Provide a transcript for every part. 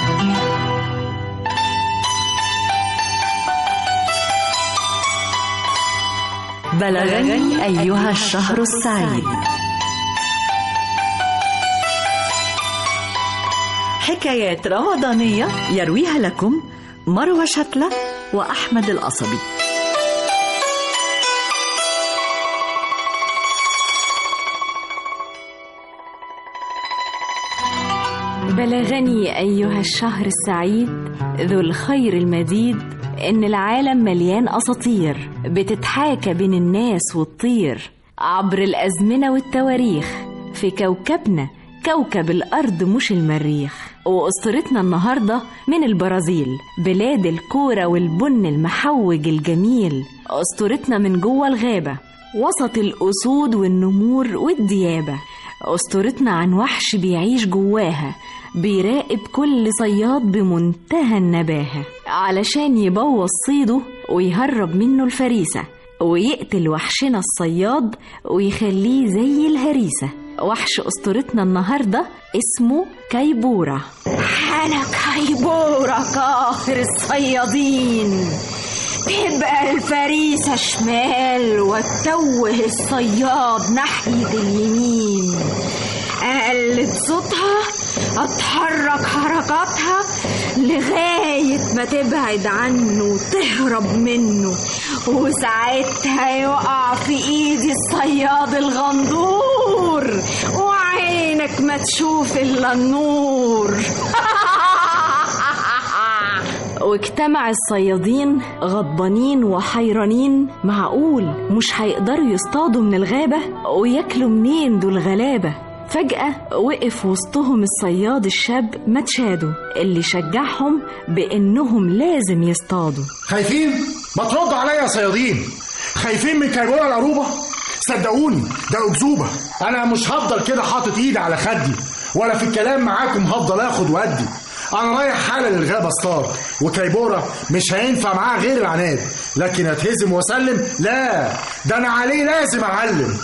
بلغني أيها الشهر السعيد حكايات رمضانية يرويها لكم مروة شتلة وأحمد القصبي بلغني أيها الشهر السعيد ذو الخير المديد إن العالم مليان أساطير بتتحاكى بين الناس والطير عبر الأزمنة والتواريخ في كوكبنا كوكب الأرض مش المريخ وأسطورتنا النهاردة من البرازيل بلاد الكورة والبن المحوج الجميل أسطورتنا من جوه الغابة وسط الأسود والنمور والديابة أسطورتنا عن وحش بيعيش جواها بيراقب كل صياد بمنتهى النباهة علشان يبوظ صيده ويهرب منه الفريسة ويقتل وحشنا الصياد ويخليه زي الهريسة وحش أسطورتنا النهاردة اسمه كايبورا أنا كايبورا قاهر الصيادين تبقى الفريسة شمال وتوه الصياد ناحية اليمين أقلد صوتها أتحرك حركاتها لغاية ما تبعد عنه وتهرب منه وساعتها يقع في إيدي الصياد الغندور وعينك ما تشوف إلا النور واجتمع الصيادين غضبانين وحيرانين معقول مش هيقدروا يصطادوا من الغابة وياكلوا منين دول غلابة فجأة وقف وسطهم الصياد الشاب ماتشادو اللي شجعهم بإنهم لازم يصطادوا خايفين؟ ما تردوا عليا يا صيادين خايفين من كيبورة العروبة؟ صدقوني ده أكذوبة أنا مش هفضل كده حاطط إيدي على خدي ولا في الكلام معاكم هفضل آخد وأدي أنا رايح حالا للغابة اصطاد وكيبورة مش هينفع معاه غير العناد لكن أتهزم وأسلم لا ده أنا عليه لازم أعلم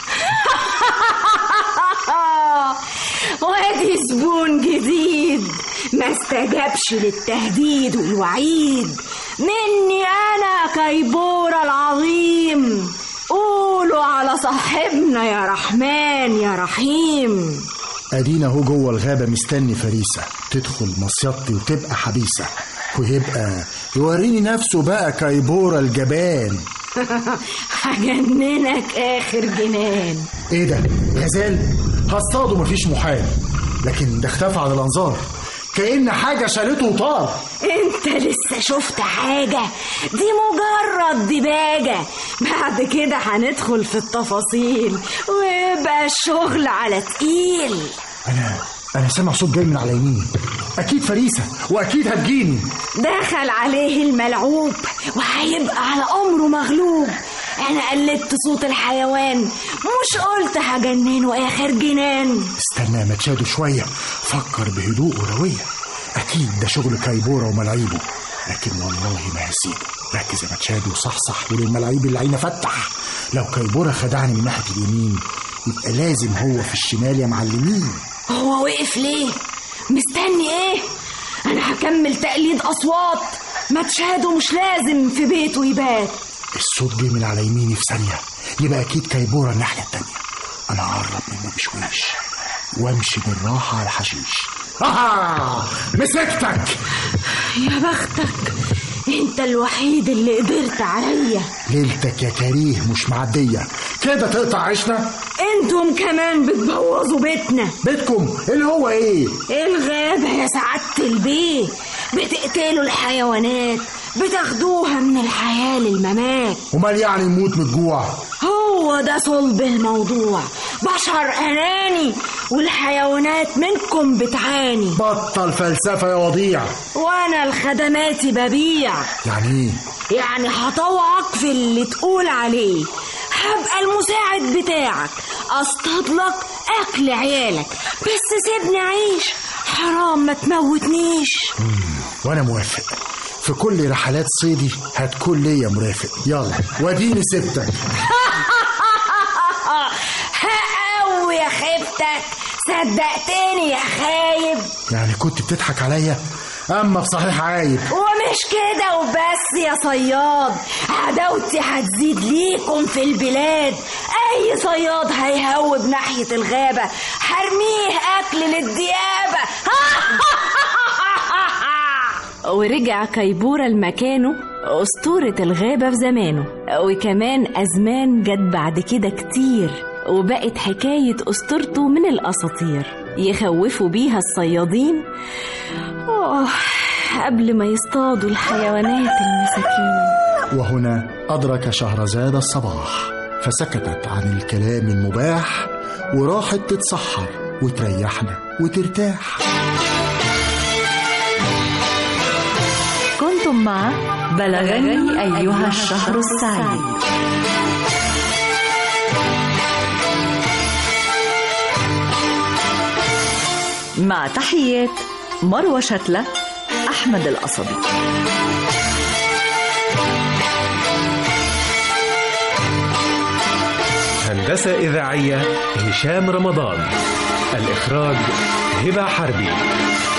وادي زبون جديد ما استجابش للتهديد والوعيد مني انا كيبورة العظيم قولوا على صاحبنا يا رحمن يا رحيم ادينا اهو جوه الغابه مستني فريسه تدخل مصيدتي وتبقى حبيسه ويبقى يوريني نفسه بقى كيبورة الجبان هجننك اخر جنان ايه ده غزال هصطاده مفيش محال لكن ده اختفى عن الانظار كأن حاجة شالته وطار انت لسه شفت حاجة دي مجرد دباجة بعد كده هندخل في التفاصيل ويبقى الشغل على تقيل انا انا سامع صوت جاي من على يميني اكيد فريسة واكيد هتجيني دخل عليه الملعوب وهيبقى على امره مغلوب انا قلدت صوت الحيوان مش قلت هجننه اخر جنان استنى ما تشادوا شوية فكر بهدوء وروية أكيد ده شغل كايبورة وملاعيبه لكن والله ما هسيبه ركز يا ماتشادو وصحصح وللملاعيب اللي عينه فتح لو كايبورة خدعني من ناحية اليمين يبقى لازم هو في الشمال يا معلمين هو وقف ليه مستني ايه انا هكمل تقليد اصوات ما تشاهدوا مش لازم في بيته يبات الصوت جه من على يميني في ثانية يبقى أكيد كايبورة الناحية التانية أنا هقرب منه بشويش وامشي بالراحة على الحشيش آه مسكتك يا بختك انت الوحيد اللي قدرت عليا ليلتك يا كريه مش معدية كده تقطع عيشنا انتم كمان بتبوظوا بيتنا بيتكم اللي هو ايه الغابة يا سعادة البيه بتقتلوا الحيوانات بتاخدوها من الحياة للممات ومال يعني نموت من الجوع هو ده صلب الموضوع بشر أناني والحيوانات منكم بتعاني بطل فلسفة يا وضيع وأنا الخدماتي ببيع يعني ايه يعني هطوعك في اللي تقول عليه هبقى المساعد بتاعك اصطاد لك اكل عيالك بس سيبني اعيش حرام ما تموتنيش وانا موافق في كل رحلات صيدي هتكون ليا مرافق يلا واديني سبتك هقوي يا خيبتك صدقتني يا خايب يعني كنت بتضحك عليا اما بصحيح عايب ومش كده وبس يا صياد عداوتي هتزيد ليكم في البلاد اي صياد هيهوب ناحية الغابة هرميه اكل للديابة ورجع كيبورة لمكانه أسطورة الغابة في زمانه وكمان أزمان جت بعد كده كتير وبقت حكاية أسطورته من الأساطير يخوفوا بيها الصيادين أوه قبل ما يصطادوا الحيوانات المساكين وهنا أدرك شهرزاد الصباح فسكتت عن الكلام المباح وراحت تتسحر وتريحنا وترتاح كنتم مع بلغني أيها الشهر السعيد مع تحيات مروة شتلة أحمد القصبي هندسة إذاعية هشام رمضان الإخراج هبة حربي